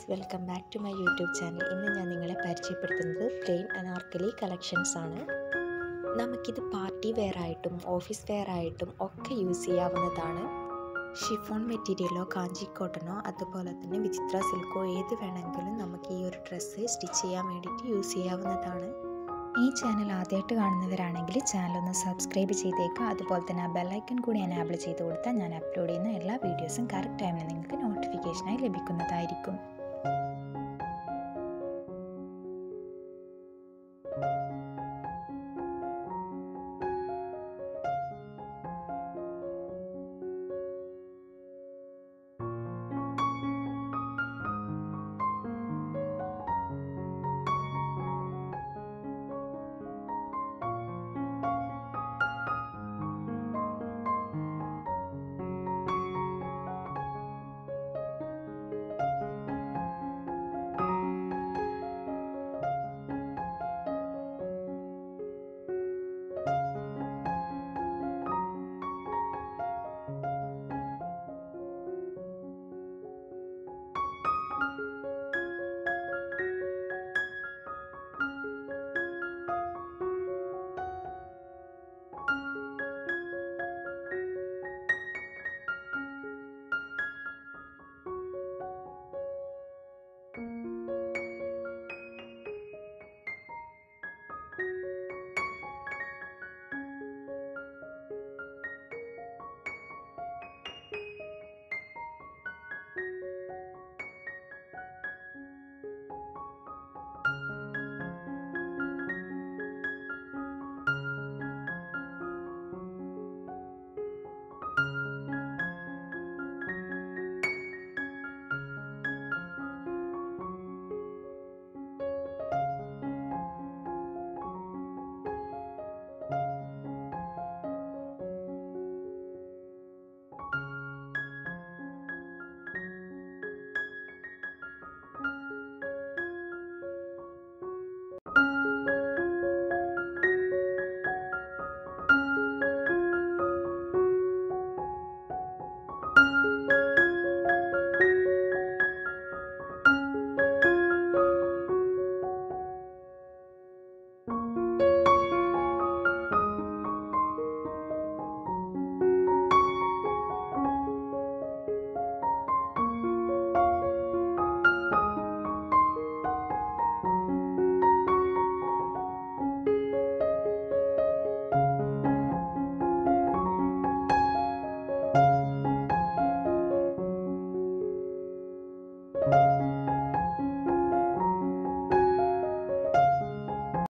welcome back to my YouTube channel ഇന്ന് ഞാൻ നിങ്ങളെ പരിചയപ്പെടുത്തുന്നത് പ്ലെയിൻ അനാർക്കലി കളക്ഷൻസ് ആണ് നമുക്കിത് പാർട്ടി വെയർ ആയിട്ടും ഓഫീസ് വെയർ ആയിട്ടും ഒക്കെ യൂസ് ചെയ്യാവുന്നതാണ് ഷിഫോൺ മെറ്റീരിയലോ കാഞ്ചി കോട്ടണോ അതുപോലെ തന്നെ വിചിത്ര സിൽക്കോ ഏത് വേണമെങ്കിലും നമുക്ക് ഈ ഒരു ഡ്രസ്സ് സ്റ്റിച്ച് ചെയ്യാൻ വേണ്ടിയിട്ട് യൂസ് ചെയ്യാവുന്നതാണ് ഈ ചാനൽ ആദ്യമായിട്ട് കാണുന്നവരാണെങ്കിൽ ചാനൽ ഒന്ന് സബ്സ്ക്രൈബ് ചെയ്തേക്കുക അതുപോലെ തന്നെ ആ ബെല്ലൈക്കൺ കൂടി എനാബിൾ ചെയ്ത് കൊടുത്താൽ ഞാൻ അപ്ലോഡ് ചെയ്യുന്ന എല്ലാ വീഡിയോസും കറക്റ്റ് ടൈമിൽ നിങ്ങൾക്ക് നോട്ടിഫിക്കേഷനായി ലഭിക്കുന്നതായിരിക്കും